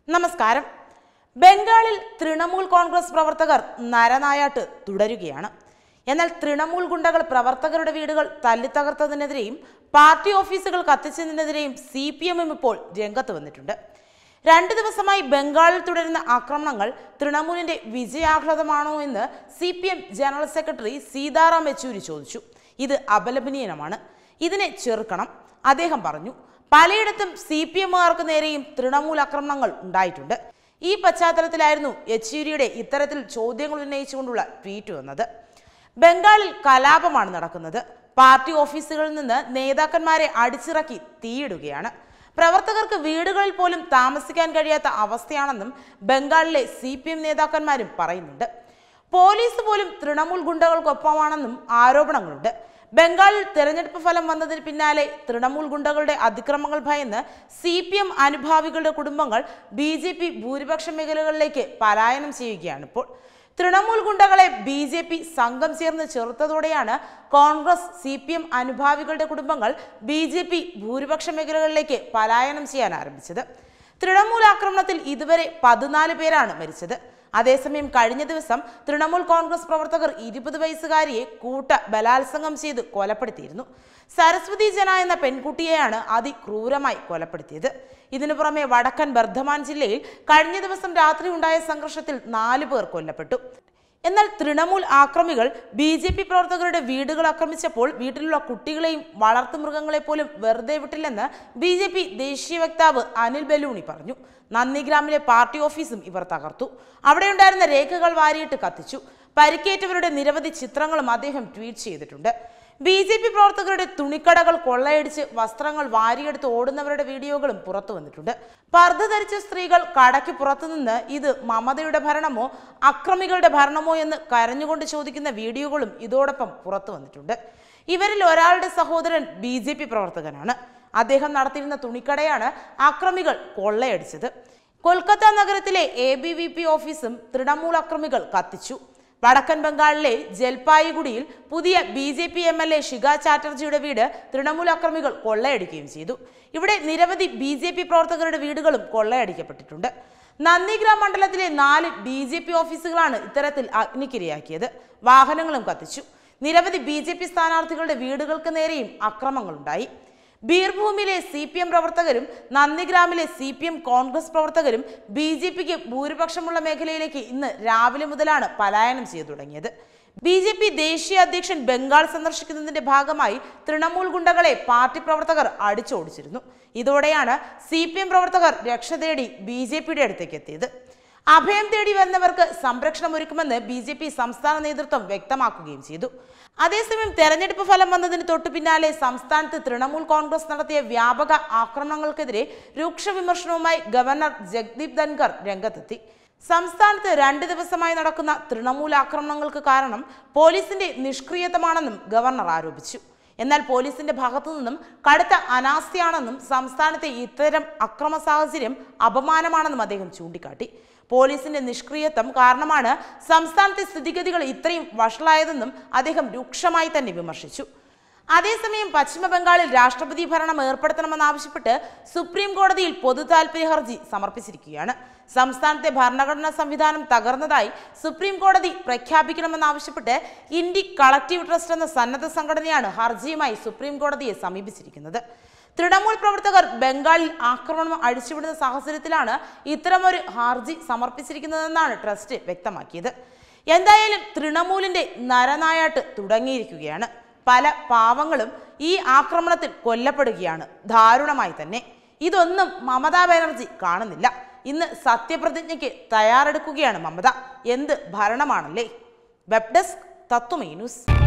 നമസ്കാരം ബംഗാളിൽ തൃണമൂൽ കോൺഗ്രസ് പ്രവർത്തകർ നരനായാട്ട് തുടരുകയാണ് എന്നാൽ തൃണമൂൽ ഗുണ്ടകൾ പ്രവർത്തകരുടെ വീടുകൾ തല്ലിത്തകർത്തതിനെതിരെയും പാർട്ടി ഓഫീസുകൾ കത്തിച്ചതിനെതിരെയും സി പി എമ്മും ഇപ്പോൾ രംഗത്ത് വന്നിട്ടുണ്ട് രണ്ട് ദിവസമായി ബംഗാളിൽ തുടരുന്ന ആക്രമണങ്ങൾ തൃണമൂലിന്റെ വിജയാഹ്ലാദമാണോ എന്ന് C P M general secretary Sitaram Yechury ചോദിച്ചു ഇത് അപലപനീയമാണ് ഇതിനെ ചെറുക്കണം അദ്ദേഹം പറഞ്ഞു പലയിടത്തും സി പി എമ്മുകാർക്ക് നേരെയും തൃണമൂൽ ആക്രമണങ്ങൾ ഉണ്ടായിട്ടുണ്ട് ഈ പശ്ചാത്തലത്തിലായിരുന്നു യെച്ചൂരിയുടെ ഇത്തരത്തിൽ ചോദ്യങ്ങൾ ഉന്നയിച്ചുകൊണ്ടുള്ള ട്വീറ്റ് വന്നത് ബംഗാളിൽ കലാപമാണ് നടക്കുന്നത് പാർട്ടി ഓഫീസുകളിൽ നിന്ന് നേതാക്കന്മാരെ അടിച്ചിറക്കി തീയിടുകയാണ് പ്രവർത്തകർക്ക് വീടുകളിൽ പോലും താമസിക്കാൻ കഴിയാത്ത അവസ്ഥയാണെന്നും ബംഗാളിലെ സി പി എം നേതാക്കന്മാരും പറയുന്നുണ്ട് പോലീസ് പോലും തൃണമൂൽ ഗുണ്ടകൾക്കൊപ്പമാണെന്നും ആരോപണങ്ങളുണ്ട് ബംഗാളിൽ തെരഞ്ഞെടുപ്പ് ഫലം വന്നതിന് പിന്നാലെ തൃണമൂൽ ഗുണ്ടകളുടെ അതിക്രമങ്ങൾ ഭയന്ന് സി പി എം അനുഭാവികളുടെ കുടുംബങ്ങൾ ബി ജെ പി ഭൂരിപക്ഷ മേഖലകളിലേക്ക് പലായനം ചെയ്യുകയാണ് ഇപ്പോൾ തൃണമൂൽ ഗുണ്ടകളെ ബി ജെ പി സംഘം ചേർന്ന് ചെറുത്തതോടെയാണ് കോൺഗ്രസ് സി പി എം അനുഭാവികളുടെ കുടുംബങ്ങൾ ബി ജെ പി ഭൂരിപക്ഷ മേഖലകളിലേക്ക് പലായനം ചെയ്യാൻ ആരംഭിച്ചത് തൃണമൂൽ ആക്രമണത്തിൽ ഇതുവരെ പതിനാല് പേരാണ് മരിച്ചത് അതേസമയം കഴിഞ്ഞ ദിവസം തൃണമൂൽ കോൺഗ്രസ് പ്രവർത്തകർ ഇരുപത് വയസ്സുകാരിയെ കൂട്ട ബലാത്സംഗം ചെയ്ത് കൊലപ്പെടുത്തിയിരുന്നു സരസ്വതി ജന എന്ന പെൺകുട്ടിയെയാണ് അതിക്രൂരമായി കൊലപ്പെടുത്തിയത് ഇതിനു പുറമെ വടക്കൻ ബർദ്ധമാൻ ജില്ലയിൽ കഴിഞ്ഞ ദിവസം രാത്രി ഉണ്ടായ സംഘർഷത്തിൽ നാലു പേർ കൊല്ലപ്പെട്ടു എന്നാൽ തൃണമൂൽ ആക്രമികൾ ബി ജെ പി പ്രവർത്തകരുടെ വീടുകൾ ആക്രമിച്ചപ്പോൾ വീട്ടിലുള്ള കുട്ടികളെയും വളർത്തുമൃഗങ്ങളെ പോലും വെറുതെ വിട്ടില്ലെന്ന് ബി ജെ പി ദേശീയ വക്താവ് അനിൽ ബലൂണി പറഞ്ഞു നന്ദിഗ്രാമിലെ പാർട്ടി ഓഫീസും ഇവർ തകർത്തു അവിടെയുണ്ടായിരുന്ന രേഖകൾ വാരിയിട്ട് കത്തിച്ചു പരിക്കേറ്റവരുടെ നിരവധി ചിത്രങ്ങളും അദ്ദേഹം ട്വീറ്റ് ചെയ്തിട്ടുണ്ട് ബി ജെ പി പ്രവർത്തകരുടെ തുണിക്കടകൾ കൊള്ളയടിച്ച് വസ്ത്രങ്ങൾ വാരിയെടുത്ത് ഓടുന്നവരുടെ വീഡിയോകളും പുറത്തു വന്നിട്ടുണ്ട് പർദ്ദ ധരിച്ച സ്ത്രീകൾ കടയ്ക്ക് പുറത്തുനിന്ന് ഇത് മമതയുടെ ഭരണമോ അക്രമികളുടെ ഭരണമോ എന്ന് കരഞ്ഞുകൊണ്ട് ചോദിക്കുന്ന വീഡിയോകളും ഇതോടൊപ്പം പുറത്തു വന്നിട്ടുണ്ട് ഇവരിൽ ഒരാളുടെ സഹോദരൻ ബി ജെ പി പ്രവർത്തകനാണ് അദ്ദേഹം നടത്തിയിരുന്ന തുണിക്കടയാണ് അക്രമികൾ കൊള്ളയടിച്ചത് കൊൽക്കത്ത നഗരത്തിലെ എ ബി വി പി ഓഫീസും തൃണമൂൽ അക്രമികൾ കത്തിച്ചു വടക്കൻ ബംഗാളിലെ ജൽപായിഗുഡിയിൽ പുതിയ B J P M L A Shikha ചാറ്റർജിയുടെ വീട് തൃണമൂൽ അക്രമികൾ കൊള്ളയടിക്കുകയും ചെയ്തു ഇവിടെ നിരവധി ബി ജെ പി പ്രവർത്തകരുടെ വീടുകളും കൊള്ളയടിക്കപ്പെട്ടിട്ടുണ്ട് നന്ദിഗ്രാം മണ്ഡലത്തിലെ നാല് ബി ജെ പി ഓഫീസുകളാണ് ഇത്തരത്തിൽ അഗ്നിക്കിരയാക്കിയത് വാഹനങ്ങളും കത്തിച്ചു നിരവധി ബി ജെ പി സ്ഥാനാർത്ഥികളുടെ വീടുകൾക്ക് നേരെയും അക്രമങ്ങളുണ്ടായി ബീർഭൂമിലെ സി പി എം പ്രവർത്തകരും നന്ദിഗ്രാമിലെ സി പി എം കോൺഗ്രസ് പ്രവർത്തകരും ബി ജെ പിക്ക് ഭൂരിപക്ഷമുള്ള മേഖലയിലേക്ക് ഇന്ന് രാവിലെ മുതലാണ് പലായനം ചെയ്തു തുടങ്ങിയത് ബി ജെ പി ദേശീയ അധ്യക്ഷൻ ബംഗാൾ സന്ദർശിക്കുന്നതിന്റെ ഭാഗമായി തൃണമൂൽ ഗുണ്ടകളെ പാർട്ടി പ്രവർത്തകർ അടിച്ചോടിച്ചിരുന്നു ഇതോടെയാണ് സി പി എം പ്രവർത്തകർ രക്ഷ തേടി ബി ജെ പിയുടെ അടുത്തേക്ക് എത്തിയത് അഭയം തേടി വന്നവർക്ക് സംരക്ഷണം ഒരുക്കുമെന്ന് ബി ജെ പി സംസ്ഥാന നേതൃത്വം വ്യക്തമാക്കുകയും ചെയ്തു അതേസമയം തെരഞ്ഞെടുപ്പ് ഫലം വന്നതിന് തൊട്ടു പിന്നാലെ സംസ്ഥാനത്ത് തൃണമൂൽ കോൺഗ്രസ് നടത്തിയ വ്യാപക ആക്രമണങ്ങൾക്കെതിരെ രൂക്ഷ വിമർശനവുമായി ഗവർണർ ജഗ്ദീപ് ധൻഖർ രംഗത്തെത്തി സംസ്ഥാനത്ത് രണ്ട് ദിവസമായി നടക്കുന്ന തൃണമൂൽ ആക്രമണങ്ങൾക്ക് കാരണം പോലീസിന്റെ നിഷ്ക്രിയത്വമാണെന്നും ഗവർണർ ആരോപിച്ചു എന്നാൽ പോലീസിന്റെ ഭാഗത്തു നിന്നും കടുത്ത അനാസ്ഥയാണെന്നും സംസ്ഥാനത്തെ ഇത്തരം അക്രമ സാഹചര്യം അപമാനമാണെന്നും അദ്ദേഹം ചൂണ്ടിക്കാട്ടി പോലീസിന്റെ നിഷ്ക്രിയത്വം കാരണമാണ് സംസ്ഥാനത്തെ സ്ഥിതിഗതികൾ ഇത്രയും വഷളായതെന്നും അദ്ദേഹം രൂക്ഷമായി തന്നെ വിമർശിച്ചു അതേസമയം പശ്ചിമ ബംഗാളിൽ രാഷ്ട്രപതി ഭരണം ഏർപ്പെടുത്തണമെന്നാവശ്യപ്പെട്ട് സുപ്രീം കോടതിയിൽ പൊതു താൽപര്യ ഹർജി സമർപ്പിച്ചിരിക്കുകയാണ് സംസ്ഥാനത്തെ ഭരണഘടനാ സംവിധാനം തകർന്നതായി സുപ്രീം കോടതി പ്രഖ്യാപിക്കണമെന്നാവശ്യപ്പെട്ട് ഇന്ത്യ കളക്റ്റീവ് ട്രസ്റ്റ് എന്ന സന്നദ്ധ സംഘടനയാണ് ഹർജിയുമായി സുപ്രീം കോടതിയെ സമീപിച്ചിരിക്കുന്നത് തൃണമൂൽ പ്രവർത്തകർ ബംഗാളിൽ ആക്രമണം അഴിച്ചുവിടുന്ന സാഹചര്യത്തിലാണ് ഇത്തരമൊരു ഹർജി സമർപ്പിച്ചിരിക്കുന്നതെന്നാണ് ട്രസ്റ്റ് വ്യക്തമാക്കിയത് എന്തായാലും തൃണമൂലിന്റെ നരനായാട്ട് തുടങ്ങിയിരിക്കുകയാണ് പല പാവങ്ങളും ഈ ആക്രമണത്തിൽ കൊല്ലപ്പെടുകയാണ് ദാരുണമായി തന്നെ ഇതൊന്നും മമതാ ബാനർജി കാണുന്നില്ല ഇന്ന് സത്യപ്രതിജ്ഞയ്ക്ക് തയ്യാറെടുക്കുകയാണ് മമത എന്ത് ഭരണമാണല്ലേ വെബ് ഡെസ്ക് തത്വമേ ന്യൂസ്